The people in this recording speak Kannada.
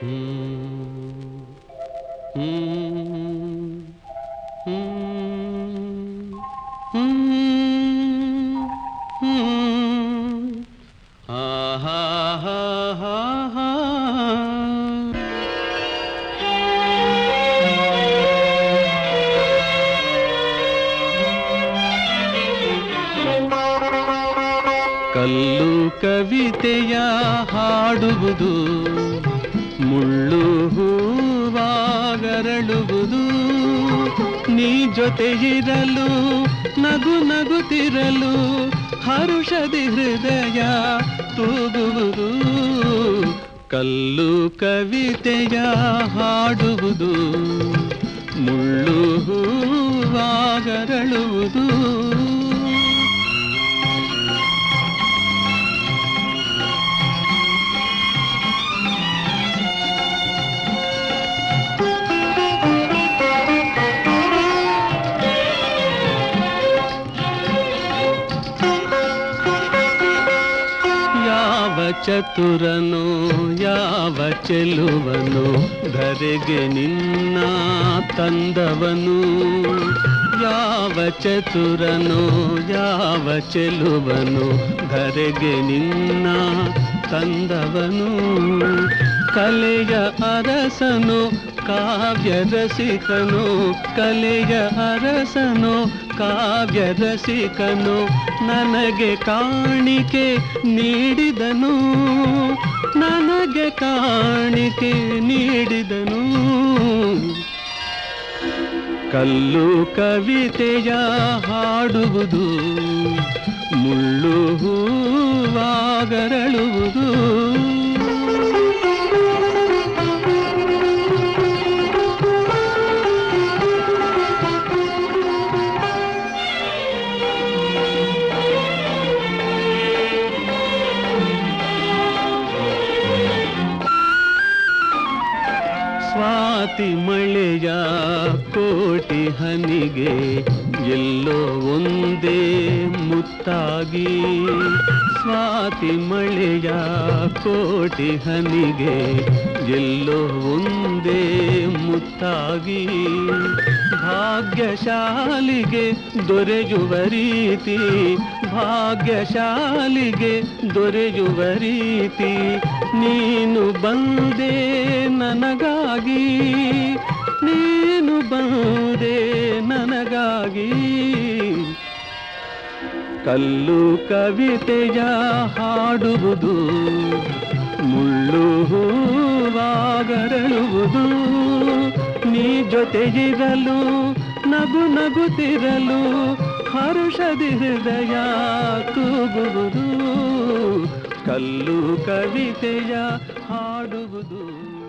ಕಲ್ಲು ಕವಿತೆಯ ಹಾಡುವುದು ಮುಳ್ಳು ಹೂವಾಗರಳುವುದು ನೀ ಜೊತೆ ಇರಲು ನಗು ನಗುತ್ತಿರಲು ಹರುಷದಿ ಹೃದಯ ತೂಗುವುದು ಕಲ್ಲು ಕವಿತೆಯ ಹಾಡುವುದು ಮುಳ್ಳು ಹೂವಾಗರಳುವುದು ಯಾವ ಚತುರನು ಯಾವ ಚೆಲುವನು ಧರೆಗೆ ನಿನ್ನ ತಂದವನು ಯಾವ ಚತುರನು ಯಾವ ಚೆಲುವನು ಧರೆಗೆ ನಿನ್ನ ತಂದವನು ಕಲೆಯ ಅರಸನು ಕಾವ್ಯ ರಸಿಕನು ಕಲೆಯ ಅರಸನು ಕಾವ್ಯ ರಸಿಕನು ನನಗೆ ಕಾಣಿಕೆ ನೀಡಿದನು ನನಗೆ ಕಾಣಿಕೆ ನೀಡಿದನು ಕಲ್ಲು ಕವಿತೆಯ ಹಾಡುವುದು ಮುಳ್ಳು ಹೂವಾಗರಳುವುದು ಸ್ವಾತಿ ಮಳೆಯ ಕೋಟಿ ಹನಿಗೆ ಎಲ್ಲೋ ಒಂದೇ ಮುತ್ತಾಗಿ ಸ್ವಾತಿ ಮಳೆಯ ಕೋಟಿ ಹನಿಗೆ ಎಲ್ಲೋ ಒಂದೇ ಮುತ್ತಾಗಿ ಭಾಗ್ಯಶಾಲಿಗೆ ದೊರೆಯುವ ರೀತಿ ಭಾಗ್ಯಶಾಲಿಗೆ ದೊರೆಯುವ ರೀತಿ ನೀನು ಬಂದೆ ನನಗಾಗಿ ನೀನು ಬಂದೆ ನನಗಾಗಿ ಕಲ್ಲು ಕವಿತೆಯ ಹಾಡುವುದು ಮುಳ್ಳು ಹೂವಾಗರಳುವುದು ನೀ ಜೊತೆಗಿರಲು ನಗು ನಗುತ್ತಿರಲು ಹರುಷದಿ ಹೃದಯ ತೂಗುವುದು ಕಲ್ಲು ಕವಿತೆಯ ಹಾಡುವುದು